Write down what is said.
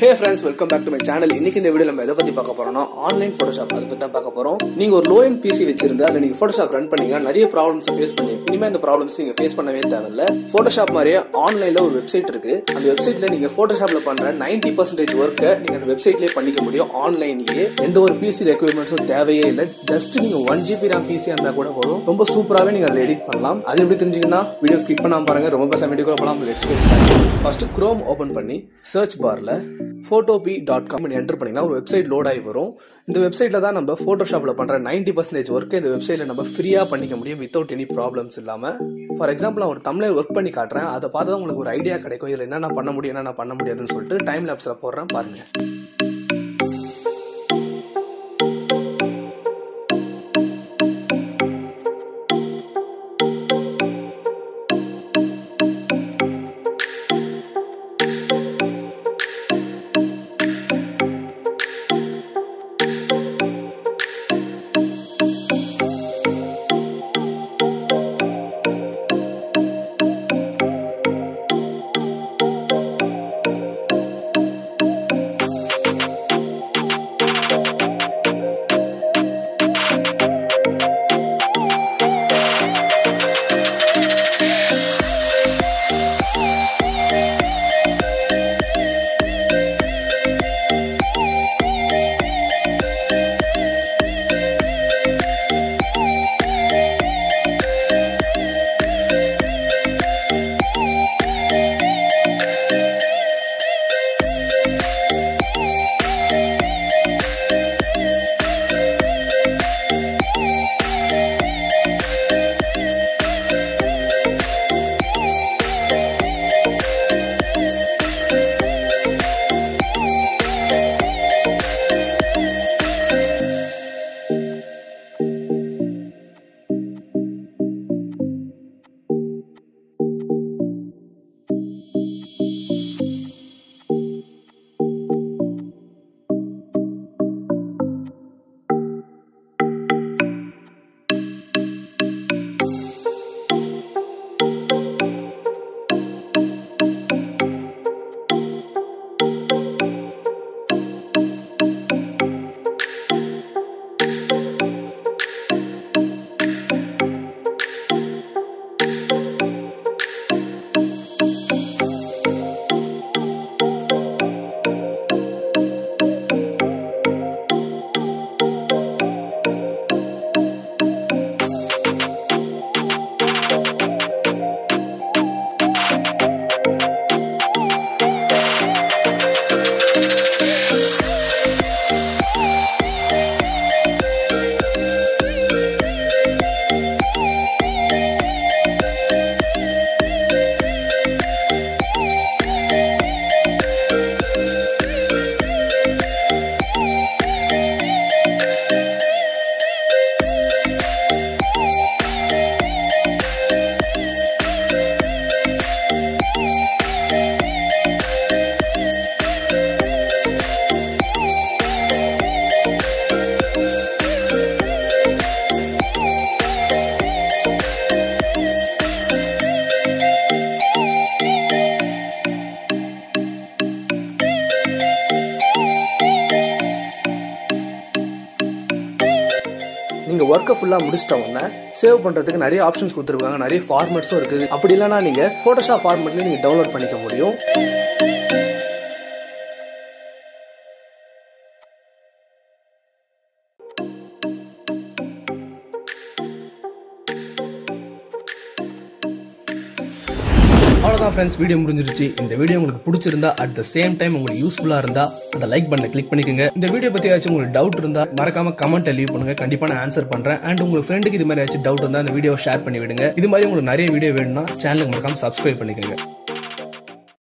hey friends welcome back to my channel இன்னைக்கு இந்த video நம்ம எதை பத்தி பார்க்க போறோம்னா ஆன்லைன் ஃபோட்டோஷாப் அதை பத்தி தான் பார்க்க போறோம் நீங்க ஒரு லோ எண்ட் பிசி வச்சிருந்து அதுல நீங்க ஃபோட்டோஷாப் ரன் பண்ணீங்கன்னா நிறைய ப்ராப்ளம்ஸ் ஃபேஸ் பண்ணி இனிமே அந்த ப்ராப்ளம்ஸ் நீங்க ஃபேஸ் பண்ணவே தேவையில்ல ஃபோட்டோஷாப் மாதிரியே ஆன்லைன்ல ஒரு வெப்சைட் இருக்கு அந்த வெப்சைட்ல நீங்க ஃபோட்டோஷாப்ல பண்ற 90% பர்சன்டேஜ் ஒர்க்கை நீங்க அந்த வெப்சைட்லயே பண்ணிக்க முடியும் ஆன்லைன்லயே எந்த ஒரு பிசி ரெக்குயர்மெண்ட்ஸும் தேவையே இல்லை ஜஸ்ட் நீங்க ஒன் ஜிபி ரேம் பிசி இருந்தா கூட போதும் ரொம்ப சூப்பராகவே நீங்க அதில் எடிட் பண்ணலாம் அது எப்படி தெரிஞ்சுக்கன்னா வீடியோ ஸ்கிப் பண்ணாம பாருங்க ரொம்ப பெருசாக வீடியோ போகலாம் let's get start first Chrome open பண்ணி சர்ச் பார்ல ஃபோட்டோபி டாட் காம் என்டர் பண்ணிங்கன்னா ஒரு வெப்சைட் லோட் ஆகி வரும் இந்த வெப்சைட்டில் தான் நம்ம ஃபோட்டோஷாப்பில் பண்ணுற நைன்டி பர்சன்டேஜ் ஒர்க்கை இந்த வெப்சைட்டில் நம்ம ஃப்ரீயாக பண்ணிக்க முடியும் வித்தவுட் எனி ப்ராப்ளம்ஸ் இல்லாமல் ஃபார் எக்ஸாம்பிள் நான் ஒரு தமிழ் ஒர்க் பண்ணி காட்டுறேன் அதை பார்த்து தான் உங்களுக்கு ஒரு ஐடியா கிடைக்கும் இதில் என்னென்ன பண்ண முடியும் என்னென்ன பண்ண முடியாதுன்னு சொல்லிட்டு டைம் லேப்ஸில் போடுறேன் பாருங்கள் நீங்க ஒர்க்கை ஃபுல்லா முடிச்சிட்ட உடனே சேவ் பண்றதுக்கு நிறைய ஆப்ஷன்ஸ் கொடுத்துருக்காங்க நிறைய ஃபார்மேட்ஸும் இருக்குது அப்படி இல்லைன்னா நீங்க போட்டோஷாப் ஃபார்மேட்லயும் நீங்க டவுன்லோட் பண்ணிக்க முடியும் அவ்வளோதான் ஃப்ரெண்ட்ஸ் வீடியோ முடிஞ்சிருச்சு இந்த வீடியோ உங்களுக்கு பிடிச்சிருந்தா அட் த சேம் டைம் உங்களுக்கு யூஸ்ஃபுல்லாக இருந்தா அந்த லைக் பண்ண கிளிக் பண்ணிக்கோங்க இந்த வீடியோ பற்றி ஏதாச்சும் உங்களுக்கு டவுட் இருந்தா மறக்காம கமெண்ட்டை லீவ் பண்ணுங்க கண்டிப்பாக நான் ஆன்சர் பண்ணுறேன் அண்ட் உங்களுக்கு ஃப்ரெண்டுக்கு இது மாதிரி ஏதாச்சும் டவுட் இருந்தால் அந்த வீடியோ ஷேர் பண்ணி விடுங்க இது மாதிரி உங்களுக்கு நிறைய வீடியோ வேணும்னா சேனலுக்கு மறக்காம சப்ஸ்கிரைப் பண்ணிக்கோங்க